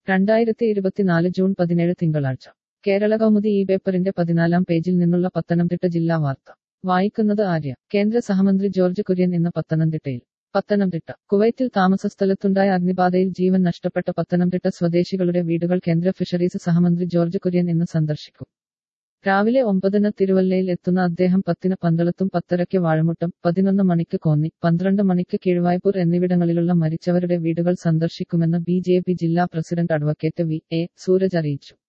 രണ്ടായിരത്തി ഇരുപത്തിനാല് ജൂൺ പതിനേഴ് തിങ്കളാഴ്ച കേരള കൗമുദി ഈ പേപ്പറിന്റെ പതിനാലാം പേജിൽ നിന്നുള്ള പത്തനംതിട്ട ജില്ലാ വാർത്ത വായിക്കുന്നത് ആര്യ കേന്ദ്ര സഹമന്ത്രി ജോർജ് കുര്യൻ ഇന്ന് പത്തനംതിട്ടയിൽ പത്തനംതിട്ട കുവൈറ്റിൽ താമസസ്ഥലത്തുണ്ടായ അഗ്നിബാധയിൽ ജീവൻ നഷ്ടപ്പെട്ട പത്തനംതിട്ട സ്വദേശികളുടെ വീടുകൾ കേന്ദ്ര ഫിഷറീസ് സഹമന്ത്രി ജോർജ് കുര്യൻ ഇന്ന് സന്ദർശിക്കും രാവിലെ ഒമ്പതിന് തിരുവല്ലയിൽ എത്തുന്ന അദ്ദേഹം പത്തിന് പന്തളത്തും പത്തരയ്ക്ക് വാഴമുട്ടം പതിനൊന്ന് മണിക്ക് കോന്നി പന്ത്രണ്ട് മണിക്ക് കീഴ്വായ്പൂർ എന്നിവിടങ്ങളിലുള്ള മരിച്ചവരുടെ വീടുകൾ സന്ദർശിക്കുമെന്ന് ബി ജെ പി ജില്ലാ president advocate V A Sooraj അറിയിച്ചു